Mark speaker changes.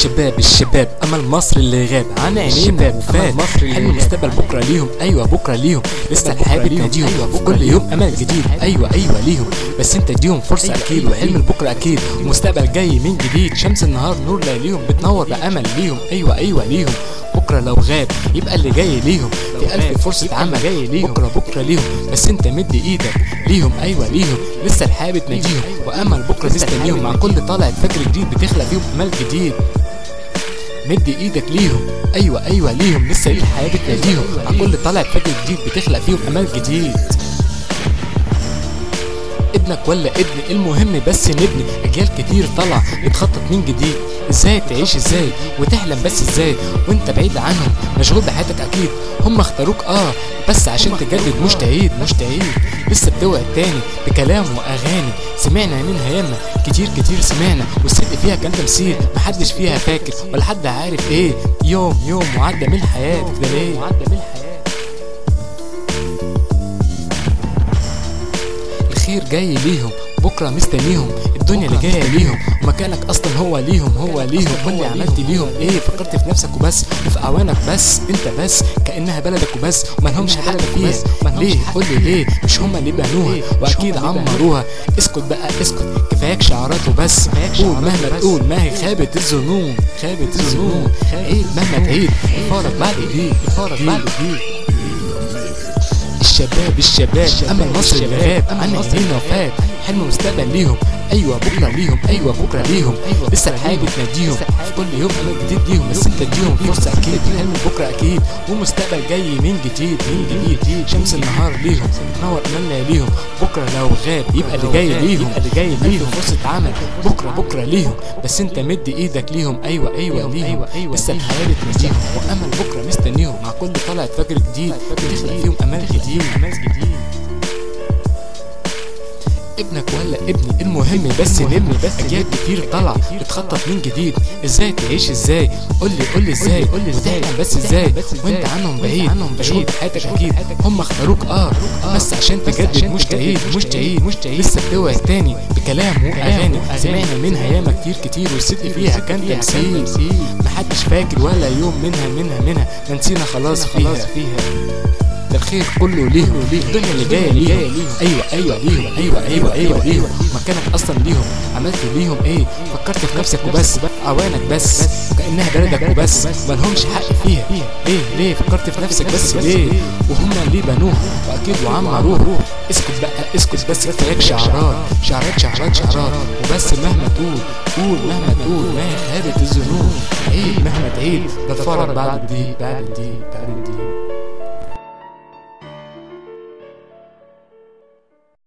Speaker 1: الشباب الشباب امل مصر اللي غاب عن عينينا وفات حلم المستقبل بكره ليهم ايوه بكره ليهم لسه الحياه بتناديهم في كل يوم امل جديد ايوه ايوه ليهم بس انت اديهم فرصه اكيد وحلم لبكره اكيد ومستقبل جاي من جديد شمس النهار نور لياليهم بتنور بامل ليهم ايوه ايوه ليهم بكره لو غاب يبقى اللي جاي ليهم في الف فرصه عمل جاي ليهم بكره بكره ليهم بس انت مد ايدك ليهم ايوه ليهم لسه الحياه بتناديهم وامل بكره مستنيهم مع كل طلعت فجر جديد بتخلق فيهم امل جديد مد ايدك ليهم ايوه ايوه ليهم لسه الحياه بتناديهم مع كل طلعت فجر جديد بتخلق فيهم امل جديد ابنك ولا ابني المهم بس نبني اجيال كتير طلع بتخطط من جديد ازاي تعيش ازاي وتحلم بس ازاي وانت بعيد عنهم مشغول بحياتك اكيد هم اختاروك اه بس عشان تجدد مش تعيد مش تعيد لسه بتوعد تاني بكلام واغاني سمعنا منها ياما كتير كتير سمعنا والصدق فيها كان تمثيل محدش فيها فاكر ولا حد عارف ايه يوم يوم وعدى من الحياه ده ليه وعدى من الحياه الخير جاي ليهم بكره مستنيهم الدنيا اللي جايه ليهم ومكانك اصلا هو ليهم هو ليهم قول لي عملت ليهم ايه فكرت في نفسك وبس وفي اعوانك بس انت بس كانها بلدك وبس ومالهمش حق فيها ليه قول لي ليه مش هما اللي بنوها واكيد عمروها اسكت بقى اسكت كفاياك شعارات وبس قول مهما تقول ما هي خابت الظنون خابت الظنون عيد مهما تعيد الفارق بعد ايديك الفارق بعد ايديك الشباب الشباب امل مصر اللي غاب عن عينينا وفات حلم مستقبل ليهم ايوه بكره ليهم ايوه بكره ليهم لسه الحياه بتناديهم في كل يوم امل جديد ليهم بس انت اديهم فرصه اكيد حلم بكره اكيد ومستقبل جاي من جديد من جديد شمس النهار ليهم تنور املنا ليهم بكره لو غاب يبقى اللي جاي ليهم اللي جاي ليهم فرصه عمل بكره بكره ليهم بس انت مد ايدك ليهم ايوه ايوه ليهم لسه الحياه بتناديهم وامل بكره مستنيهم مع كل طلعت فجر جديد بتخلق فيهم امل جديد امل جديد ابنك ولا ابني المهم بس نبني بس اجيال كتير طالعه بتخطط من جديد ازاي تعيش ازاي قول لي قول لي ازاي قول لي ازاي بس ازاي وانت عنهم بعيد مشغول بحياتك اكيد هم اختاروك اه بس عشان تجدد مش تعيد مش تعيد مش تعيد لسه بتوعد تاني بكلام واغاني سمعنا منها ياما كتير كتير والصدق فيها كان تمثيل محدش فاكر ولا يوم منها منها منها ما نسينا خلاص فيها ده الخير كله ليهم الدنيا اللي جايه ليهم ايوه ايوه ليهم ايوه ايوه ايوه ليهم مكانك اصلا ليهم عملت ليهم ايه فكرت في نفسك وبس عوانك بس كانها بلدك وبس مالهمش حق فيها ليه ليه فكرت في نفسك بس ليه وهم اللي بنوها واكيد وعمروها اسكت بقى اسكت بس كفاياك شعارات شعارات شعارات شعارات وبس مهما تقول قول مهما تقول ما هي خابت الذنوب عيد مهما تعيد ده الفرج بعد دي بعد دي بعد دي